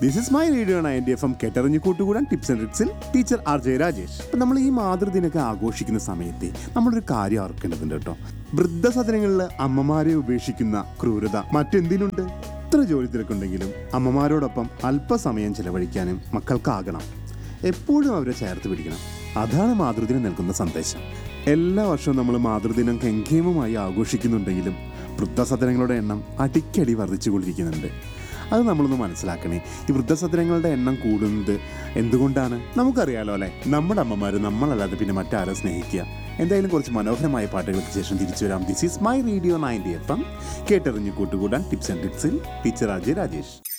this is my radio ninety F M കെട്ടറിഞ്ഞ് കൂട്ടുകൂടാൻ tips and ട്രിക്സിൽ ടീച്ചർ ആർ ജെ രാജേഷ് അപ്പം നമ്മൾ ഈ മാതൃദിനൊക്കെ ആഘോഷിക്കുന്ന സമയത്ത് നമ്മളൊരു കാര്യം ഓർക്കേണ്ടതുണ്ട് കേട്ടോ വൃദ്ധസദനങ്ങളിൽ അമ്മമാരെ ഉപേക്ഷിക്കുന്ന ക്രൂരത മറ്റെന്തിനുണ്ട് എത്ര ജോലി തിരക്കുണ്ടെങ്കിലും അമ്മമാരോടൊപ്പം അല്പസമയം ചെലവഴിക്കാനും മക്കൾക്കാകണം എപ്പോഴും അവരെ ചേർത്ത് പിടിക്കണം അതാണ് മാതൃദിനം നൽകുന്ന സന്ദേശം എല്ലാ വർഷവും നമ്മൾ മാതൃദിനം കെങ്കേമമായി ആഘോഷിക്കുന്നുണ്ടെങ്കിലും വൃദ്ധസദനങ്ങളുടെ എണ്ണം അടിക്കടി വർദ്ധിച്ചുകൊണ്ടിരിക്കുന്നുണ്ട് അത് നമ്മളൊന്ന് മനസ്സിലാക്കണേ ഈ വൃദ്ധസദനങ്ങളുടെ എണ്ണം കൂടുന്നത് എന്തുകൊണ്ടാണ് നമുക്കറിയാലോ അല്ലേ നമ്മുടെ അമ്മമാർ നമ്മളല്ലാതെ പിന്നെ മറ്റാരെ സ്നേഹിക്കുക എന്തായാലും കുറച്ച് മനോഹരമായ പാട്ടുകൾക്ക് ശേഷം തിരിച്ചു വരാം this is my radio ninety F M കേട്ടറിഞ്ഞ് കൂട്ടുകൂടാൻ ടിപ്സ് ആൻഡ് ടിപ്സിൽ ടീച്ചർ അജയ് രാജേഷ്